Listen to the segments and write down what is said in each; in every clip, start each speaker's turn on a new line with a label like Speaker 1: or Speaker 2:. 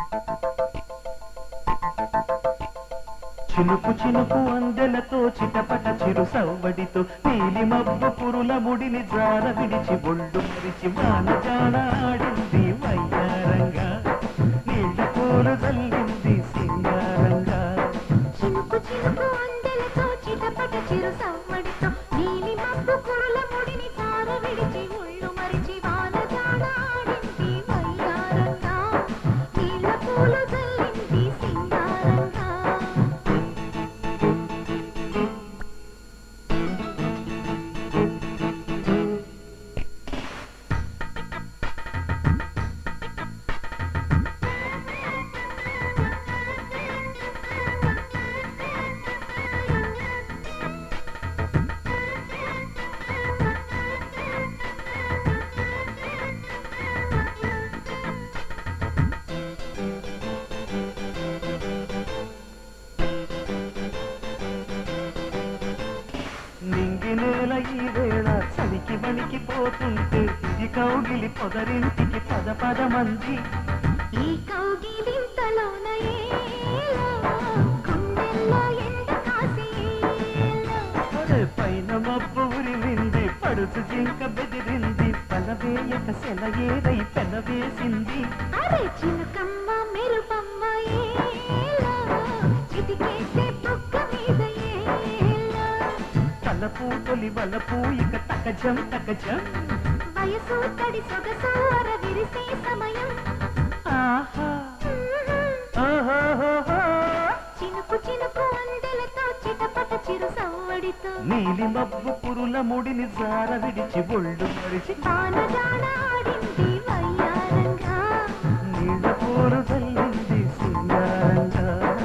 Speaker 1: చినుకు చినుకు అందెలతో చిటపట చిరు సవ్వడితో నీలి మబ్బు పురుల ముడిని జార విడిచి ఒళ్ళు మరిచి వాన జాన ఆడింది వయ్యారంగా నీళ్ళ పూలు జల్లింది సింగారంగా
Speaker 2: చినుకు చినుకు అందెలతో చిటపట చిరు సవ్వడితో నీలి మబ్బు కురుల ముడిని తార విడిచి ముళ్ళు మరిచి వాన జాడ ఆడింది వయ్యారంగా నీళ్ళ పూలు జల్లింది సింగారంగా
Speaker 1: నింగి నేల ఈ వేళ చలికి వణికి పోతుంటే ఇది కౌగిలి పొదరింటికి పద పద మంది
Speaker 2: ఈ కౌగిలింతలోన ఏలో గుండెల్లో ఎండ కాసేలో
Speaker 1: అరే పైన మబ్బు ఉరిమింది పడుచు జింక బెదిరింది పలవేయక సెలయేరై పెనవేసింది
Speaker 2: అరే చిలకమ్మ మెరుపమ్మ ఏలో చిటికేసే బుగ్గ మీద ఏలో
Speaker 1: తలపు తొలి వలపు ఇక తకజం తకజం
Speaker 2: వయసు తడి సొగసు అర విరిసే సమయం
Speaker 1: ఆహా ఓహోహోహో.
Speaker 2: చినుకు చినుకు అందెలతో చిటపట చిరు సవ్వడితో
Speaker 1: నీలి మబ్బు పురుల ముడిని జార విడిచి ఒళ్ళు మరిచి
Speaker 2: తాన జాన ఆడింది వయ్యారంగా
Speaker 1: నీళ్ళ పూలు చల్లింది సింగారంగా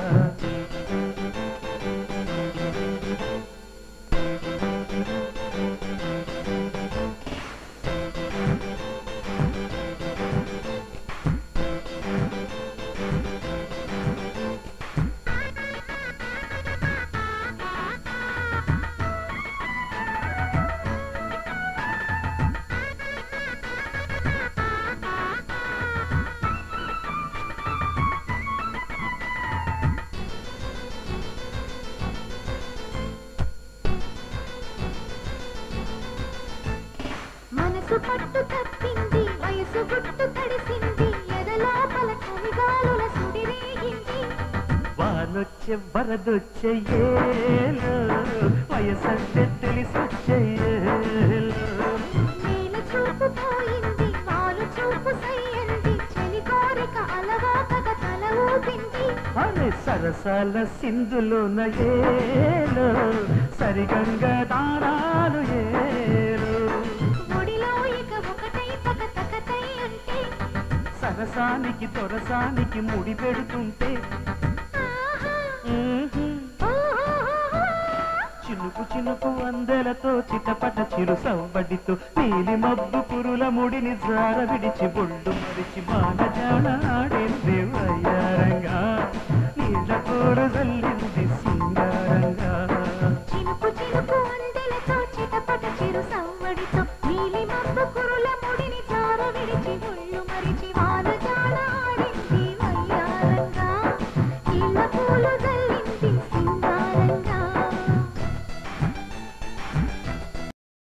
Speaker 2: మనసు పట్టు తప్పింది వయసు గుట్టు తడిసింది ఎదలోపల కవిగాలుల సుడిరేగింది
Speaker 1: వానొచ్చే వరదొచ్చే ఏలో వయసంటే తెలిసొచ్చే ఏలో
Speaker 2: నేల చూపు పోయింది వాలు చూపు సయ్యంది చలి కోరిక అలవాకగా తల ఊపింది
Speaker 1: అరే సరసాల సింధులోన ఏలో సరిగంగ దారాలు ఏలో
Speaker 2: ఒడిలో ఇక ఒకటై తక తకతై అంటే
Speaker 1: సరసానికి తొరసానికి ముడి పెడుతుంటే
Speaker 2: ఆహా,
Speaker 1: మ్మ్హ్మ్.
Speaker 2: ఓహోహోహో.
Speaker 1: చినుకు చినుకు అందెలతో చిటపట చిరు సవ్వడితో నీలి మబ్బు పురుల ముడిని జార విడిచి బొళ్ళు మరిచి మానజాన ఆడింది వయ్యారంగా నీళ్ళ కూర జల్లింది సింగారంగా
Speaker 2: చినుకు చినుకు అందెలతో చిటపట చిరు సవ్వడితో నీలి మబ్బు కురు